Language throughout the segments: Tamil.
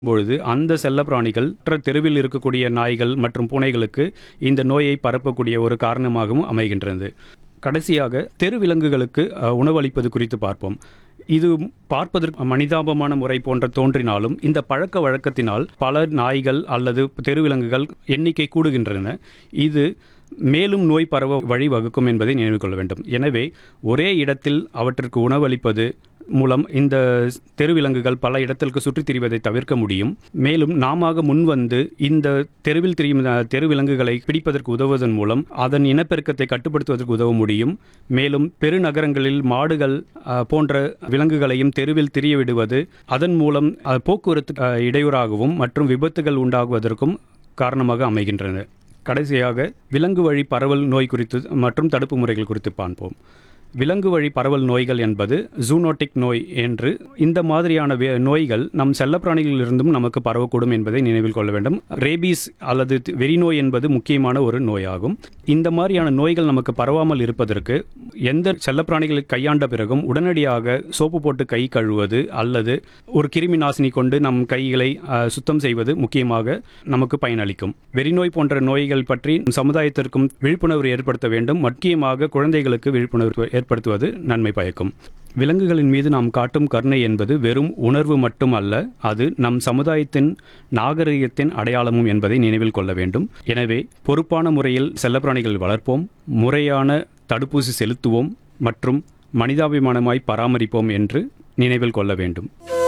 பொழுது அந்த செல்லப்பிராணிகள் மற்ற தெருவில் இருக்கக்கூடிய நாய்கள் மற்றும் பூனைகளுக்கு இந்த நோயை பரப்பக்கூடிய ஒரு காரணமாகவும் அமைகின்றது கடைசியாக தெரு விலங்குகளுக்கு அஹ், உணவளிப்பது குறித்து பார்ப்போம் இது பார்ப்பதற்கு மனிதாபமான முறை போன்ற தோன்றினாலும் இந்த பழக்க வழக்கத்தினால் பல நாய்கள் அல்லது தெருவிலங்குகள் எண்ணிக்கை கூடுகின்றன இது மேலும் நோய் பரவ வழிவகுக்கும் என்பதை நினைவில் கொள்ள வேண்டும் எனவே ஒரே இடத்தில் அவற்றிற்கு உணவளிப்பது மூலம் இந்த தெருவிலங்குகள் பல இடத்திற்கு சுற்றித் திரிவதை தவிர்க்க முடியும் மேலும் நாம முன்வந்து இந்த தெருவில் திரியும் அஹ், தெருவிலங்குகளை பிடிப்பதற்கு உதவுவதன் மூலம் அதன் இனப்பெருக்கத்தை கட்டுப்படுத்துவதற்கு உதவ முடியும் மேலும் பெருநகரங்களில் மாடுகள் அஹ், போன்ற விலங்குகளையும் தெருவில் திரிய விடுவது அதன் மூலம் அஹ், போக்குவரத்து அஹ், இடையூறாகவும் மற்றும் விபத்துகள் உண்டாகுவதற்கும் காரணமாக அமைகின்றன கடைசியாக விலங்கு வழி பரவல் நோய் குறித்து மற்றும் தடுப்பு முறைகள் குறித்து பார்ப்போம் விலங்கு வழி பரவல் நோய்கள் என்பது ஜூனோட்டிக் நோய் என்று இந்த மாதிரியான வே- நோய்கள் நம் செல்லப்பிராணிகளிலிருந்தும் நமக்கு பரவக்கூடும் என்பதை நினைவில் கொள்ள வேண்டும் ரேபீஸ் அல்லது தி- வெறிநோய் என்பது முக்கியமான ஒரு நோயாகும் இந்த மாதிரியான நோய்கள் நமக்கு பரவாமல் இருப்பதற்கு எந்த செல்லப்பிராணிகளை கையாண்ட பிறகும் உடனடியாக சோப்பு போட்டு கை கழுவுவது அல்லது ஒரு கிருமி நாசினி கொண்டு நம் கைகளை அஹ், சுத்தம் செய்வது முக்கியமாக நமக்கு பயனளிக்கும் வெறிநோய் போன்ற நோய்கள் பற்றி சமுதாயத்திற்கும் விழிப்புணர்வு ஏற்படுத்த வேண்டும் முக்கியமாக குழந்தைகளுக்கு விழிப்புணர்வு ஏற்படுத்துவது நன்மை பயக்கும் விலங்குகளின் மீது நாம் காட்டும் கருணை என்பது வெறும் உணர்வு மட்டும் அல்ல அது நம் சமுதாயத்தின் நாகரிகத்தின் அடையாளமும் என்பதை நினைவில் கொள்ள வேண்டும் எனவே பொறுப்பான முறையில் செல்லப்பிராணிகள் வளர்ப்போம் முறையான தடுப்பூசி செலுத்துவோம் மற்றும் மனிதாபிமானமாய் பராமரிப்போம் என்று நினைவில் கொள்ள வேண்டும்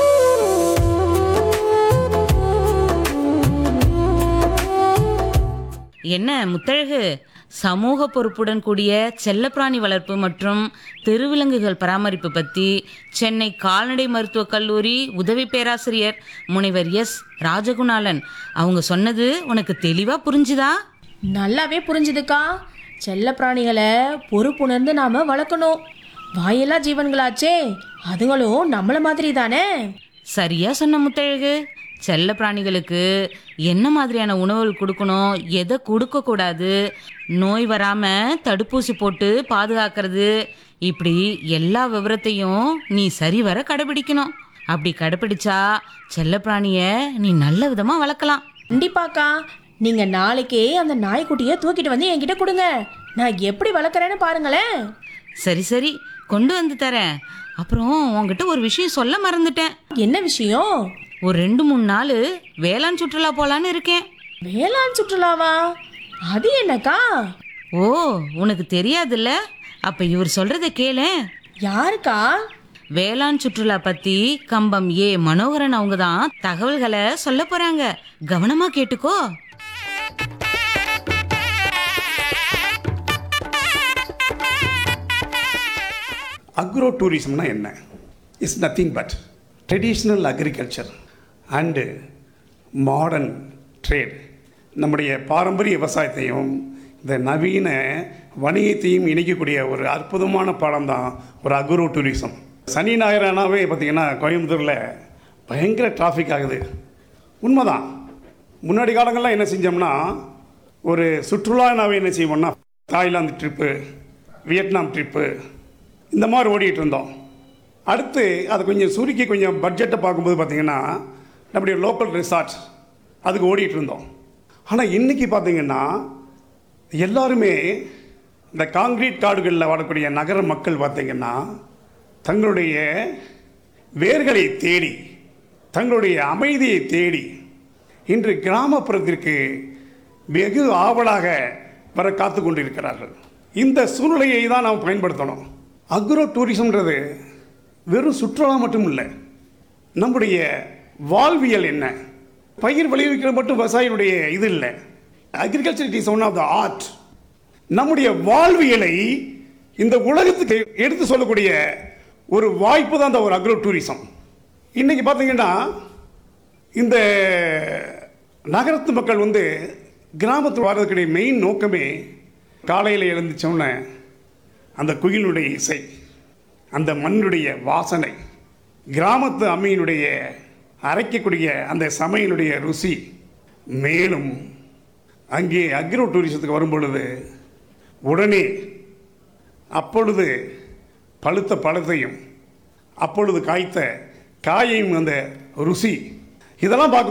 என்ன முத்தழகு சமூக பொறுப்புடன் கூடிய செல்லப்பிராணி வளர்ப்பு மற்றும் தெருவிலங்குகள் பராமரிப்பு பற்றி சென்னை கால்நடை மருத்துவக் கல்லூரி உதவி பேராசிரியர் முனைவர் எஸ் ராஜகுணாலன் அவங்க சொன்னது உனக்கு தெளிவா புரிஞ்சுதா நல்லாவே புரிஞ்சுதுக்கா செல்ல பிராணிகளை பொறுப்புணர்ந்து நாம வளர்க்கணும் வாயில்லா ஜீவன்களாச்சே அதுங்களும் நம்மள மாதிரி தானே சரியா சொன்ன முத்தழகு செல்ல பிராணிகளுக்கு என்ன மாதிரியான உணவுகள் கொடுக்கணும் எதை கொடுக்கக்கூடாது நோய் வராம தடுப்பூசி போட்டு பாதுகாக்கிறது இப்படி எல்லா விவரத்தையும் நீ சரிவர கடைபிடிக்கணும் அப்படி கடைபிடிச்சா செல்ல பிராணிய நீ நல்ல விதமா வளர்க்கலாம் கண்டிப்பாக்கா நீங்க நாளைக்கே அந்த நாய்க்குட்டியை தூக்கிட்டு வந்து என்கிட்ட கொடுங்க நான் எப்படி வளர்க்குறேன்னு பாருங்களேன் சரி சரி கொண்டு வந்து தரேன் அப்புறம் உன்கிட்ட ஒரு விஷயம் சொல்ல மறந்துட்டேன் என்ன விஷயம் ஒரு ரெண்டு மூணு நாள் வேளாண் சுற்றுலா போலான்னு இருக்கேன் வேளாண் சுற்றுலாவா அது என்னக்கா ஓ உனக்கு தெரியாதுல்ல அப்ப இவர் சொல்றத கேளேன் யாருக்கா வேளாண் சுற்றுலா பத்தி கம்பம் ஏ மனோகரன் அவங்க தான் தகவல்களை சொல்ல போறாங்க கவனமா கேட்டுக்கோ அக்ரோ டூரிசம்னா என்ன is nothing but traditional agriculture and modern trade நம்முடைய பாரம்பரிய விவசாயத்தையும் இந்த நவீன வணிகத்தையும் இணைக்கக்கூடிய ஒரு அற்புதமான பாடம் தான் ஒரு அக்ரோ டூரிசம் சனி ஞாயிறானாவே பார்த்திங்கன்னா கோயம்புத்தூரில் பயங்கர டிராஃபிக் ஆகுது உண்மைதான் முன்னாடி காலங்கள்லாம் என்ன செஞ்சோம்னா ஒரு சுற்றுலானாவே என்ன செய்வோம்னா தாய்லாந்து ட்ரிப்பு வியட்நாம் ட்ரிப்பு இந்த மாதிரி ஓடிட்டு இருந்தோம் அடுத்து அதை கொஞ்சம் சுருக்கி கொஞ்சம் பட்ஜெட்டை பார்க்கும்போது பார்த்திங்கன்னா நம்முடைய லோக்கல் ரிசார்ட் அதுக்கு ஓடிட்டு இருந்தோம் ஆனால் இன்றைக்கி பார்த்திங்கன்னா எல்லாருமே இந்த காங்கிரீட் காடுகளில் வாழக்கூடிய நகர மக்கள் பார்த்திங்கன்னா தங்களுடைய வேர்களை தேடி தங்களுடைய அமைதியை தேடி இன்று கிராமப்புறத்திற்கு வெகு ஆவலாக வர காத்து கொண்டிருக்கிறார்கள் இந்த சூழ்நிலையை தான் நாம் பயன்படுத்தணும் அக்ரோ டூரிசம்ன்றது வெறும் சுற்றுலா மட்டும் இல்லை நம்முடைய வாழ்வியல் என்ன பயிர் விளைவிக்கிறது மட்டும் விவசாயினுடைய இது இல்லை agriculture it is one of the art நம்முடைய வாழ்வியலை இந்த உலகத்துக்கு எடுத்து சொல்லக்கூடிய ஒரு வாய்ப்பு தான் இந்த ஒரு அக்ரோ டூரிசம் இன்னைக்கு பார்த்தீங்கன்னா இந்த நகரத்து மக்கள் வந்து கிராமத்தில் வர்றதுக்குடைய மெயின் நோக்கமே காலையில் எழுந்துச்சோன்னே அந்த குயிலுடைய இசை அந்த மண்ணுடைய வாசனை கிராமத்து அம்மையினுடைய அரைக்கக்கூடிய அந்த சமையலுடைய ருசி மேலும் அங்கே அக்ரோ டூரிசத்துக்கு வரும் பொழுது உடனே அப்பொழுது பழுத்த பழத்தையும் அப்பொழுது காய்த்த காயையும் அந்த ருசி இதெல்லாம் பார்க்கும்